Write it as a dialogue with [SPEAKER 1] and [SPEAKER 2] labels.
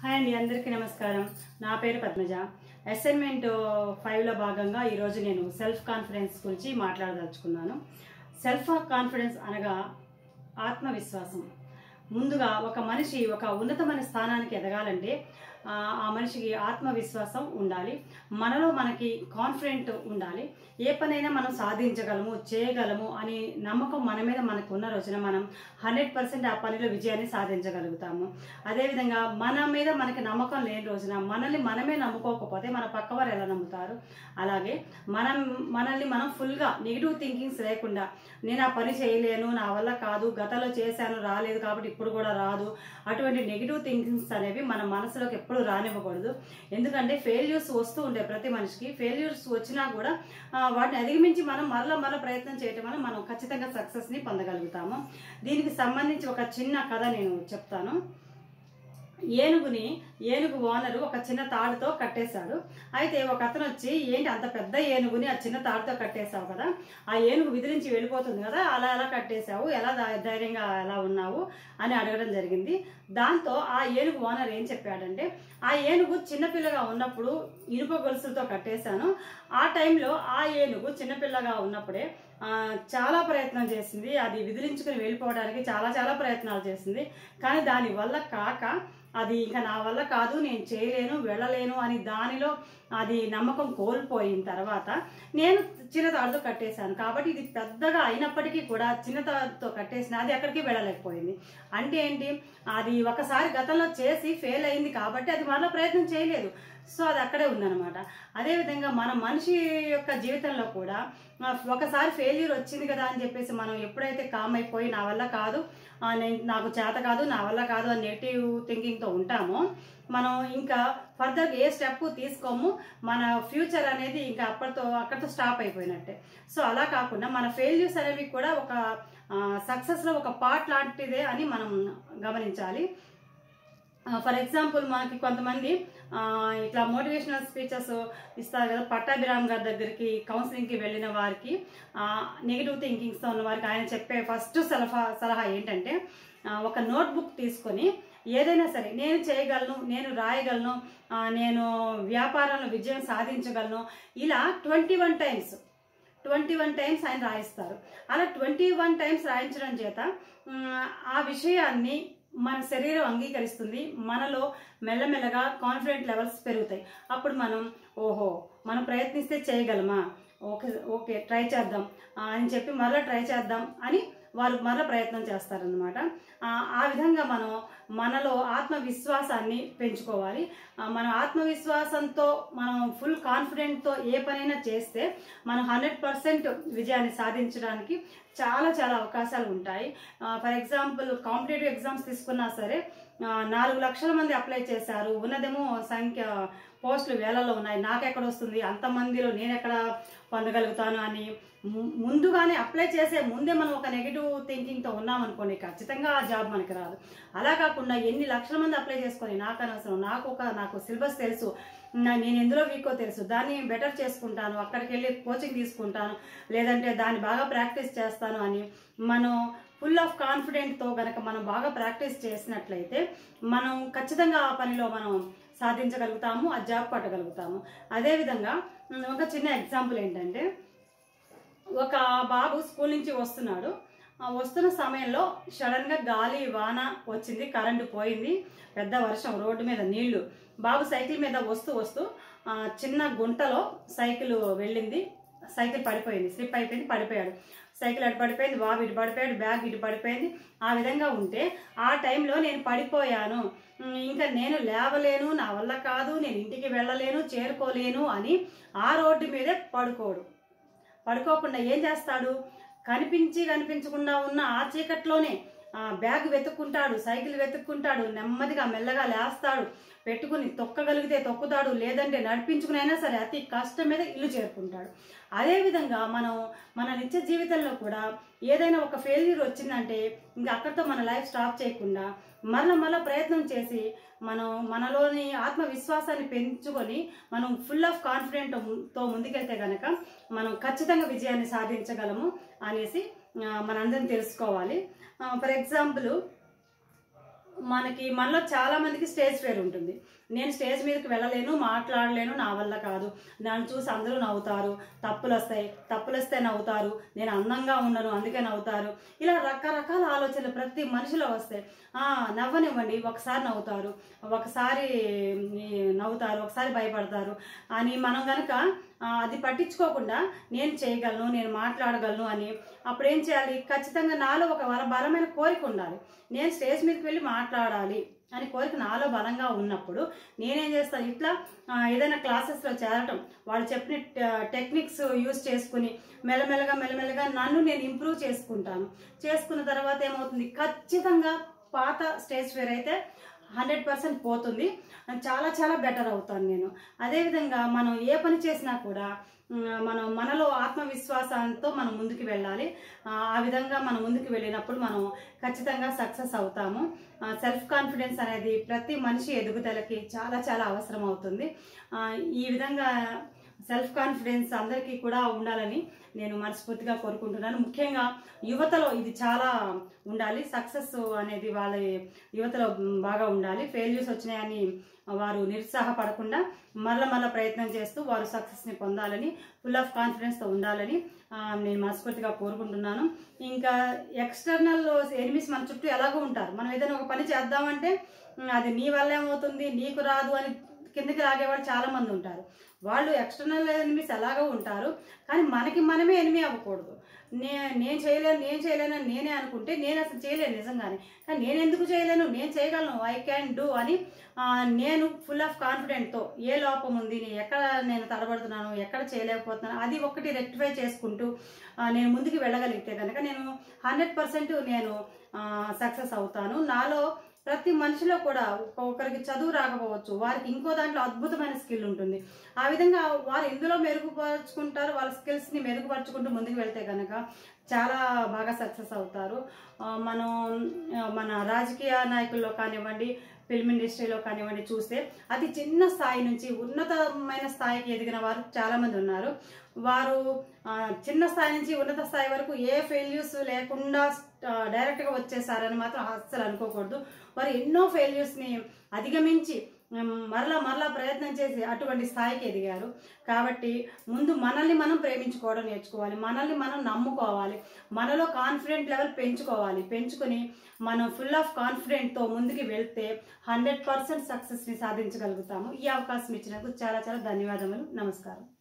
[SPEAKER 1] hi అండి అందరికీ నమస్కారం నా పేరు పద్మజ అసైన్మెంట్ ఫైవ్లో భాగంగా ఈరోజు నేను సెల్ఫ్ కాన్ఫిడెన్స్ గురించి మాట్లాడదలుచుకున్నాను సెల్ఫ్ కాన్ఫిడెన్స్ అనగా ఆత్మవిశ్వాసం ముందుగా ఒక మనిషి ఒక ఉన్నతమైన స్థానానికి ఎదగాలంటే ఆ, ఆ మనిషికి ఆత్మవిశ్వాసం ఉండాలి మనలో మనకి కాన్ఫిడెంట్ ఉండాలి ఏ పనైనా మనం సాధించగలము చేయగలము అని నమ్మకం మన మీద మనకు ఉన్న రోజున మనం హండ్రెడ్ పర్సెంట్ ఆ పనిలో విజయాన్ని సాధించగలుగుతాము అదేవిధంగా మన మీద మనకి నమ్మకం లేని రోజున మనల్ని మనమే నమ్ముకోకపోతే మన పక్కవారు ఎలా నమ్ముతారు అలాగే మనం మనల్ని మనం ఫుల్గా నెగిటివ్ థింకింగ్స్ లేకుండా నేను ఆ పని చేయలేను నా వల్ల కాదు గతంలో చేశాను రాలేదు కాబట్టి ఇప్పుడు కూడా రాదు అటువంటి నెగిటివ్ థింకింగ్స్ అనేవి మన మనసులోకి ఎప్పుడు రానివ్వకూడదు ఎందుకంటే ఫెయిల్యూర్స్ వస్తూ ఉంటాయి ప్రతి మనిషికి ఫెయిల్యూర్స్ వచ్చినా కూడా ఆ, వాటిని అధిగమించి మనం మరలా మరల ప్రయత్నం చేయటం వల్ల మనం ఖచ్చితంగా సక్సెస్ని పొందగలుగుతాము దీనికి సంబంధించి ఒక చిన్న కథ నేను చెప్తాను ఏనుగుని ఏనుగు ఓనరు ఒక చిన్న తాడుతో కట్టేశాడు అయితే ఒక అతను వచ్చి ఏంటి అంత పెద్ద ఏనుగుని ఆ చిన్న తాడుతో కట్టేశావు కదా ఆ ఏనుగు విదిలించి వెళ్ళిపోతుంది కదా అలా ఎలా కట్టేశావు ఎలా ధై- ధైర్యంగా ఎలా ఉన్నావు అని అడగడం జరిగింది దాంతో ఆ ఏనుగు ఓనర్ ఏం చెప్పాడంటే ఆ ఏనుగు చిన్నపిల్లగా ఉన్నప్పుడు ఇనుప గొలుసులతో కట్టేశాను ఆ టైంలో ఆ ఏనుగు చిన్నపిల్లగా ఉన్నప్పుడే ఆ, చాలా ప్రయత్నం చేసింది అది విదిలించుకుని వెళ్ళిపోవడానికి చాలా చాలా ప్రయత్నాలు చేసింది కానీ దాని వల్ల కాక అది ఇంకా నా వల్ల కాదు నేను చేయలేను వెళ్ళలేను అని దానిలో అది నమ్మకం కోల్పోయిన తర్వాత నేను చిన్న తాడుతో కట్టేశాను కాబట్టి ఇది పెద్దగా అయినప్పటికీ కూడా చిన్న తాడుతో కట్టేసిన అది ఎక్కడికి వెళ్ళలేకపోయింది అంటే ఏంటి అది ఒకసారి గతంలో చేసి ఫెయిల్ అయింది కాబట్టి అది మరలా ప్రయత్నం చేయలేదు సో అది అక్కడే ఉందన్నమాట అదేవిధంగా మన మనిషి యొక్క జీవితంలో కూడా ఆ, ఒకసారి ఫెయిల్యూర్ వచ్చింది కదా అని చెప్పేసి మనం ఎప్పుడైతే కామ్ అయిపోయి నా వల్ల కాదు ఆ, నేను నాకు చేత కాదు నా వల్ల కాదు అని నెగిటివ్ థింకింగ్తో ఉంటామో మనం ఇంకా ఫర్దర్ ఏ స్టెప్ తీసుకోము మన ఫ్యూచర్ అనేది ఇంకా అప్పటితో అక్కడితో స్టాప్ అయిపోయినట్టే సో అలా కాకుండా మన ఫెయిల్యూర్స్ అనేవి కూడా ఒక సక్సెస్లో ఒక పార్ట్ లాంటిదే అని మనం గమనించాలి ఫర్ ఎగ్జాంపుల్ మనకి కొంతమంది ఆ, ఇట్లా మోటివేషనల్ స్పీచెస్ ఇస్తారు కదా పట్టాభిరామ్ గారి దగ్గరికి కౌన్సిలింగ్కి వెళ్ళిన వారికి నెగిటివ్ థింకింగ్స్తో ఉన్న వారికి ఆయన చెప్పే ఫస్ట్ సలహా సలహా ఏంటంటే ఆ, ఒక నోట్బుక్ తీసుకొని ఏదైనా సరే నేను చేయగలను నేను రాయగలను ఆ, నేను వ్యాపారంలో విజయం సాధించగలను ఇలా twenty one times twenty one times ఆయన రాయిస్తారు అలా ట్వంటీ వన్ టైమ్స్ రాయించడం చేత మ్, ఆ విషయాన్ని మన శరీరం అంగీకరిస్తుంది మనలో మెల్లమెల్లగా కాన్ఫిడెంట్ లెవెల్స్ పెరుగుతాయి అప్పుడు మనం ఓహో మనం ప్రయత్నిస్తే చేయగలమా ఓకే ఓకే ట్రై చేద్దాం ఆ, అని చెప్పి మరలా ట్రై చేద్దాం అని వారు మరలా ప్రయత్నం చేస్తారనమాట ఆ విధంగా మనం మనలో ఆత్మవిశ్వాసాన్ని పెంచుకోవాలి ఆ, మన ఆత్మవిశ్వాసంతో మనం ఫుల్ కాన్ఫిడెంట్తో ఏ పనైనా చేస్తే మనం హండ్రెడ్ పర్సెంట్ విజయాన్ని సాధించడానికి చాలా చాలా అవకాశాలు ఉంటాయి ఫర్ ఎగ్జాంపుల్ కాంపిటేటివ్ ఎగ్జామ్స్ తీసుకున్నా సరే ఆ, నాలుగు లక్షల మంది అప్లై చేశారు ఉన్నదేమో సంఖ్య పోస్టులు వేలలో ఉన్నాయి నాకెక్కడ వస్తుంది అంతమందిలో నేను ఎక్కడ పొందగలుగుతాను అని ము- ముందుగానే అప్లై చేసే ముందే మనం ఒక నెగిటివ్ థింకింగ్తో ఉన్నామనుకోండి ఖచ్చితంగా ఆ జాబ్ మనకి రాదు అలా కాకుండా ఎన్ని లక్షల మంది అప్లై చేసుకొని నాకు అనవసరం నాకు ఒక నాకు సిలబస్ తెలుసు నా- నేను ఎందులో వీకో తెలుసు దాన్ని బెటర్ చేసుకుంటాను అక్కడికి వెళ్ళి కోచింగ్ తీసుకుంటాను లేదంటే దాన్ని బాగా ప్రాక్టీస్ చేస్తాను అని మనం ఫుల్ ఆఫ్ కాన్ఫిడెంట్తో గనక మనం బాగా ప్రాక్టీస్ చేసినట్లయితే మనం ఖచ్చితంగా ఆ పనిలో మనం సాధించగలుగుతాము ఆ జాబ్ పట్టగలుగుతాము అదేవిధంగా ఉమ్, ఒక చిన్న ఎగ్జాంపుల్ ఏంటంటే ఒక బాబు స్కూల్ నుంచి వస్తున్నాడు ఆ వస్తున్న సమయంలో సడన్గా గాలి వాన వచ్చింది కరెంటు పోయింది పెద్ద వర్షం రోడ్డు మీద నీళ్లు బాబు సైకిల్ మీద వస్తూ వస్తూ ఆ, చిన్న గుంటలో సైకిల్ వెళ్ళింది సైకిల్ పడిపోయింది స్లిప్ అయిపోయింది పడిపోయాడు సైకిల్ అటు పడిపోయింది బాబు ఇటు పడిపోయాడు బ్యాగ్ ఇటు పడిపోయింది ఆ విధంగా ఉంటే ఆ టైంలో నేను పడిపోయాను ఉమ్, ఇంకా నేను లేవలేను నా వల్ల కాదు నేను ఇంటికి వెళ్ళలేను చేరుకోలేను అని ఆ రోడ్డు మీదే పడుకోడు పడుకోకుండా ఏం చేస్తాడు కనిపించి కనిపించకుండా ఉన్న ఆ చీకట్లోనే ఆ బ్యాగ్ వెతుక్కుంటాడు సైకిల్ వెతుక్కుంటాడు నెమ్మదిగా మెల్లగా లేస్తాడు పెట్టుకుని తొక్కగలిగితే తొక్కుతాడు లేదంటే నడిపించుకునైనా సరే అతి కష్టం మీద ఇల్లు చేరుకుంటాడు అదేవిధంగా మనం మన నిత్య జీవితంలో కూడా ఏదైనా ఒక ఫెయిల్యూర్ వచ్చిందంటే ఇంకా అక్కడితో మన లైఫ్ స్టాప్ చేయకుండా మరల మరల ప్రయత్నం చేసి మనం మనలోని ఆత్మవిశ్వాసాన్ని పెంచుకొని మనం ఫుల్ ఆఫ్ కాన్ఫిడెంట్తో ముందుకెళ్తే కనుక మనం ఖచ్చితంగా విజయాన్ని సాధించగలము అనేసి ఆ, మనందరం తెలుసుకోవాలి ఫర్ ఎగ్జాంపుల్ మనకి మనలో చాలా మందికి స్టేజ్ ఫేర్ ఉంటుంది నేను స్టేజ్ మీదకి వెళ్ళలేను మాట్లాడలేను నా వల్ల కాదు నన్ను చూసి అందరూ నవ్వుతారు తప్పులు వస్తాయి తప్పులు వస్తే నవ్వుతారు నేను అందంగా ఉండను అందుకే నవ్వుతారు ఇలా రకరకాల ఆలోచనలు ప్రతి మనిషిలో వస్తాయి ఆ, నవ్వనివ్వండి ఒకసారి నవ్వుతారు ఒకసారి ఈ, నవ్వుతారు ఒకసారి భయపడతారు అని మనం కనుక అది పట్టించుకోకుండా నేను చేయగలను నేను మాట్లాడగలను అని అప్పుడు ఏం చేయాలి ఖచ్చితంగా నాలో ఒక బల- బలమైన కోరిక ఉండాలి నేను స్టేజ్ మీదకి వెళ్ళి మాట్లాడాలి అని కోరిక నాలో బలంగా ఉన్నప్పుడు నేనేం చేస్తాను ఇట్లా ఆ, ఏదైనా క్లాసెస్లో చేరటం వాళ్ళు చెప్పిన ట- టెక్నిక్స్ యూజ్ చేసుకుని మెల్లమెల్లగా మెల్లమెల్లగా నన్ను నేను ఇంప్రూవ్ చేసుకుంటాను చేసుకున్న తర్వాత ఏమవుతుంది ఖచ్చితంగా పాత స్టేజ్ ఫేర్ అయితే హండ్రెడ్ పర్సెంట్ పోతుంది చాలా చాలా బెటర్ అవుతాను నేను అదేవిధంగా మనం ఏ పని చేసినా కూడా ఉమ్, మనం మనలో ఆత్మవిశ్వాసంతో మనం ముందుకు వెళ్ళాలి ఆ, ఆ విధంగా మనం ముందుకు వెళ్ళినప్పుడు మనం ఖచ్చితంగా సక్సెస్ అవుతాము సెల్ఫ్ కాన్ఫిడెన్స్ అనేది ప్రతి మనిషి ఎదుగుదలకి చాలా చాలా అవసరం అవుతుంది ఆ, ఈ విధంగా సెల్ఫ్ కాన్ఫిడెన్స్ అందరికీ కూడా ఉండాలని నేను మనస్ఫూర్తిగా కోరుకుంటున్నాను ముఖ్యంగా యువతలో ఇది చాలా ఉండాలి సక్సెస్ అనేది వాళ్ళ యువతలో బాగా ఉండాలి ఫెయిల్యూర్స్ వచ్చినాయని వారు నిరుత్సాహపడకుండా మరల మరల ప్రయత్నం చేస్తూ వారు సక్సెస్ని పొందాలని ఫుల్ ఆఫ్ కాన్ఫిడెన్స్తో ఉండాలని ఆ, నేను మనస్ఫూర్తిగా కోరుకుంటున్నాను ఇంకా ఎక్స్టర్నల్ ఎనిమిస్ మన చుట్టూ ఎలాగో ఉంటారు మనం ఏదైనా ఒక పని చేద్దామంటే ఉమ్, అది నీ వల్ల ఏమవుతుంది నీకు రాదు అని కిందకి లాగేవాళ్ళు చాలా మంది ఉంటారు వాళ్ళు ఎక్స్టర్నల్ ఎనిమిస్ ఎలాగో ఉంటారు కానీ మనకి మనమే ఎనిమి అవ్వకూడదు నే నేను చేయలేను నేను చేయలేను అని నేనే అనుకుంటే నేను అసలు చేయలేను నిజంగానే కానీ నేను ఎందుకు చేయలేను నేను చేయగలను ఐ క్యాన్ డూ అని ఆ, నేను ఫుల్ ఆఫ్ కాన్ఫిడెంట్తో ఏ లోపం ఉంది నేను ఎక్కడ నేను తడబడుతున్నాను ఎక్కడ చేయలేకపోతున్నాను అది ఒకటి రెక్టిఫై చేసుకుంటూ ఆ, నేను ముందుకు వెళ్ళగలిగితే కనుక నేను హండ్రెడ్ పర్సెంట్ నేను సక్సెస్ అవుతాను నాలో ప్రతి మనిషిలో కూడా ఒకరికి చదువు రాకపోవచ్చు వారికి ఇంకో దాంట్లో అద్భుతమైన స్కిల్ ఉంటుంది ఆ విధంగా వారు ఎందులో మెరుగుపరుచుకుంటారు వాళ్ళ స్కిల్స్ని మెరుగుపరుచుకుంటూ ముందుకు వెళ్తే కనుక చాలా బాగా సక్సెస్ అవుతారు ఆ, మనం ఆ, మన రాజకీయ నాయకుల్లో కానివ్వండి ఫిల్మ్ ఇండస్ట్రీలో కానివ్వండి చూస్తే అతి చిన్న స్థాయి నుంచి ఉన్నతమైన స్థాయికి ఎదిగిన వారు చాలామంది ఉన్నారు వారు ఆ, చిన్న స్థాయి నుంచి ఉన్నత స్థాయి వరకు ఏ ఫెయిల్యూర్స్ లేకుండా ఆ, డైరెక్ట్గా వచ్చేసారని మాత్రం అస్సలు అనుకోకూడదు వారు ఎన్నో ఫెయిల్యూర్స్ని అధిగమించి ఉమ్, మరలా మరలా ప్రయత్నం చేసి అటువంటి స్థాయికి ఎదిగారు కాబట్టి ముందు మనల్ని మనం ప్రేమించుకోవడం నేర్చుకోవాలి మనల్ని మనం నమ్ముకోవాలి మనలో కాన్ఫిడెంట్ లెవెల్ పెంచుకోవాలి పెంచుకొని మనం ఫుల్ ఆఫ్ కాన్ఫిడెంట్తో ముందుకు వెళ్తే హండ్రెడ్ పర్సెంట్ సక్సెస్ని సాధించగలుగుతాము ఈ అవకాశం ఇచ్చినందుకు చాలా చాలా ధన్యవాదములు నమస్కారం